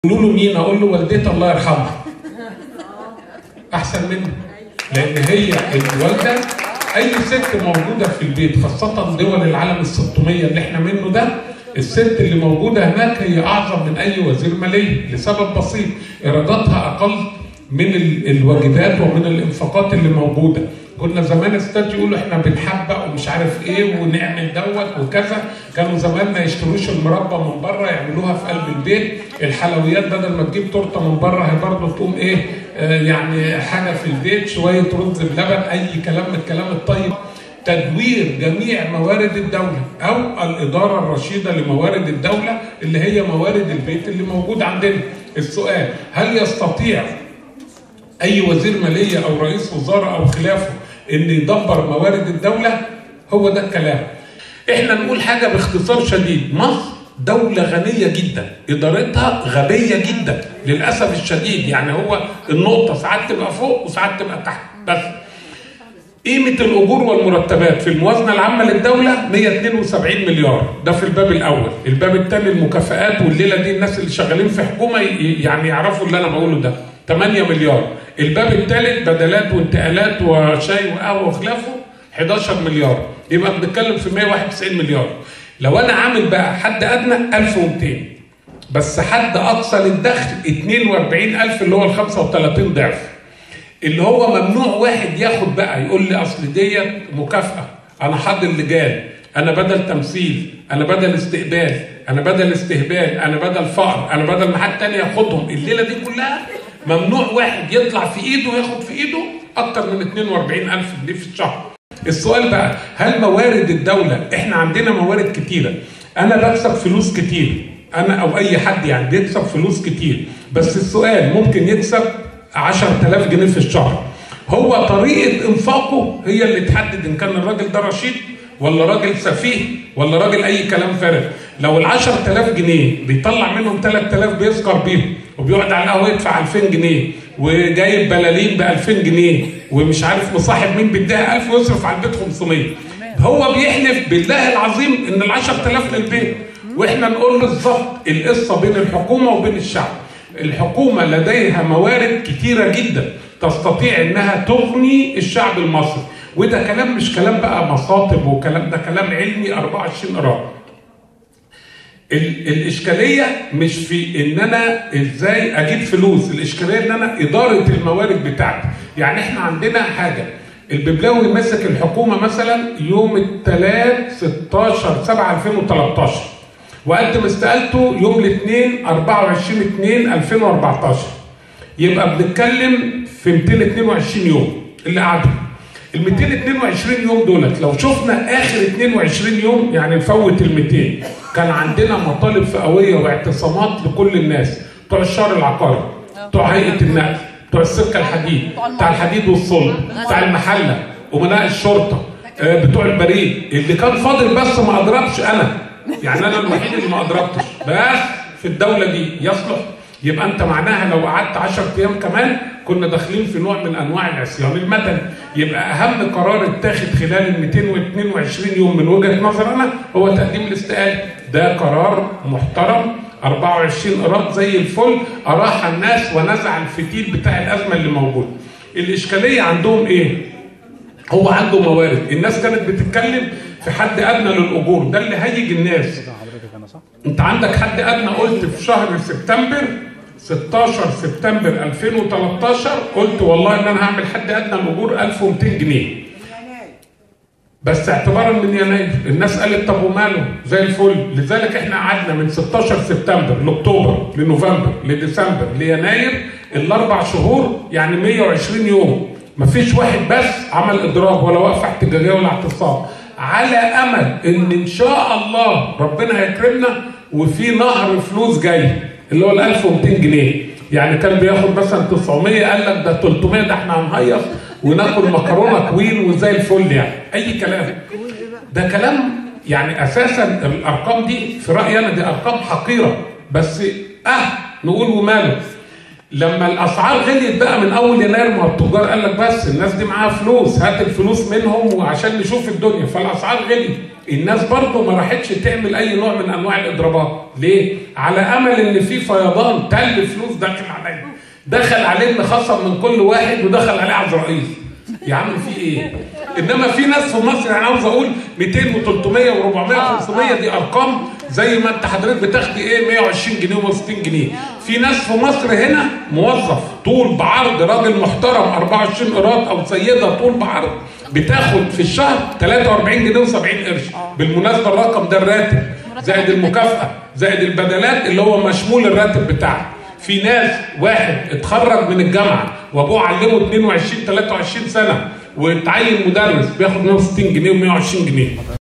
يقولوا له مين اقول له والدتي الله يرحمها احسن مني لان هي الوالده اي ست موجوده في البيت خاصه دول العالم ال 600 اللي احنا منه ده الست اللي موجوده هناك هي اعظم من اي وزير ماليه لسبب بسيط ايراداتها اقل من ال- الواجبات ومن الانفاقات اللي موجوده كنا زمان الستات يقولوا احنا بنحبق ومش عارف ايه ونعمل دوت وكذا كانوا زمان ما يشتروش المربى من بره يعملوها في قلب البيت الحلويات بدل ما تجيب تورته من بره هي برضه تقوم ايه آه يعني حاجه في البيت شويه رز بلبن اي كلام من الكلام الطيب تدوير جميع موارد الدولة أو الإدارة الرشيدة لموارد الدولة اللي هي موارد البيت اللي موجود عندنا السؤال هل يستطيع اي وزير ماليه او رئيس وزراء او خلافه ان يدبر موارد الدوله هو ده الكلام احنا نقول حاجه باختصار شديد مصر دولة غنية جدا إدارتها غبية جدا للأسف الشديد يعني هو النقطة ساعات تبقى فوق وساعات تبقى تحت بس قيمة الأجور والمرتبات في الموازنة العامة للدولة 172 مليار ده في الباب الأول الباب الثاني المكافآت والليلة دي الناس اللي شغالين في حكومة ي- يعني يعرفوا اللي أنا بقوله ده 8 مليار الباب الثالث بدلات وانتقالات وشاي وقهوة وخلافه 11 مليار يبقى بنتكلم في 191 مليار لو أنا عامل بقى حد أدنى 1200 بس حد أقصى للدخل 42000 اللي هو ال 35 ضعف اللي هو ممنوع واحد ياخد بقى يقول لي اصل ديت مكافاه انا حاضر لجان انا بدل تمثيل انا بدل استقبال انا بدل استهبال انا بدل فقر انا بدل ما حد تاني ياخدهم الليله دي كلها ممنوع واحد يطلع في ايده وياخد في ايده اكتر من 42000 جنيه في الشهر السؤال بقى هل موارد الدوله احنا عندنا موارد كتيره انا بكسب فلوس كتير انا او اي حد يعني بيكسب فلوس كتير بس السؤال ممكن يكسب 10000 جنيه في الشهر هو طريقة إنفاقه هي اللي تحدد إن كان الراجل ده رشيد ولا راجل سفيه ولا راجل أي كلام فارغ لو ال 10000 جنيه بيطلع منهم 3000 بيسكر بيهم وبيقعد على القهوة يدفع 2000 جنيه وجايب بلالين ب 2000 جنيه ومش عارف مصاحب مين بيديها 1000 ويصرف على البيت 500 هو بيحلف بالله العظيم إن ال 10000 للبيت واحنا نقول بالظبط القصة بين الحكومة وبين الشعب الحكومة لديها موارد كتيرة جدا تستطيع انها تغني الشعب المصري وده كلام مش كلام بقى مصاطب وكلام ده كلام علمي 24 قراءة ال- الاشكاليه مش في ان انا ازاي اجيب فلوس الاشكاليه ان انا اداره الموارد بتاعتي يعني احنا عندنا حاجه الببلاوي مسك الحكومه مثلا يوم الثلاث 16 7 2013 وقدم استقالته يوم الاثنين 24 2 2014 يبقى بنتكلم في 222 يوم اللي قعدوا ال 222 يوم دولت لو شفنا اخر 22 يوم يعني نفوت ال 200 كان عندنا مطالب فئويه واعتصامات لكل الناس بتوع الشهر العقاري بتوع هيئه النقل بتوع السكه الحديد بتاع الحديد والصلب بتاع المحله امناء الشرطه آه، بتوع البريد اللي كان فاضل بس ما اضربش انا يعني انا الوحيد اللي ما اضربتش بس في الدوله دي يصلح يبقى انت معناها لو قعدت 10 ايام كمان كنا داخلين في نوع من انواع العصيان المدني يبقى اهم قرار اتاخد خلال ال 222 يوم من وجهه نظر انا هو تقديم الاستقاله ده قرار محترم 24 قرار زي الفل اراح الناس ونزع الفتيل بتاع الازمه اللي موجود الاشكاليه عندهم ايه هو عنده موارد الناس كانت بتتكلم في حد ادنى للاجور ده اللي هيج الناس حضرتك انا صح؟ انت عندك حد ادنى قلت في شهر سبتمبر 16 سبتمبر 2013 قلت والله ان انا هعمل حد ادنى الاجور 1200 جنيه بس اعتبارا من يناير الناس قالت طب وماله زي الفل لذلك احنا قعدنا من 16 سبتمبر لاكتوبر لنوفمبر لديسمبر ليناير الاربع شهور يعني 120 يوم مفيش واحد بس عمل اضراب ولا وقفه احتجاجيه ولا اعتصام على امل ان ان شاء الله ربنا هيكرمنا وفي نهر فلوس جاي اللي هو ال 1200 جنيه يعني كان بياخد مثلا 900 قال لك ده 300 ده احنا هنهيص وناكل مكرونه كوين وزي الفل يعني اي كلام ده كلام يعني اساسا الارقام دي في رايي انا دي ارقام حقيره بس اه نقول وماله لما الاسعار غليت بقى من اول يناير ما التجار قال لك بس الناس دي معاها فلوس هات الفلوس منهم وعشان نشوف الدنيا فالاسعار غليت الناس برضه ما راحتش تعمل اي نوع من انواع الاضرابات ليه؟ على امل ان في فيضان تل فلوس داخل علينا دخل علينا خصم من كل واحد ودخل عليه عزرائيل يا عم في ايه؟ انما في ناس في مصر انا عاوز اقول 200 و300 و400 و500 دي ارقام زي ما انت حضرتك بتاخدي ايه 120 جنيه و60 جنيه في ناس في مصر هنا موظف طول بعرض راجل محترم 24 قيراط او سيده طول بعرض بتاخد في الشهر 43 جنيه و70 قرش بالمناسبه الرقم ده الراتب زائد المكافاه زائد البدلات اللي هو مشمول الراتب بتاعه في ناس واحد اتخرج من الجامعه وابوه علمه 22 23 سنه واتعين مدرس بياخد 160 جنيه و120 جنيه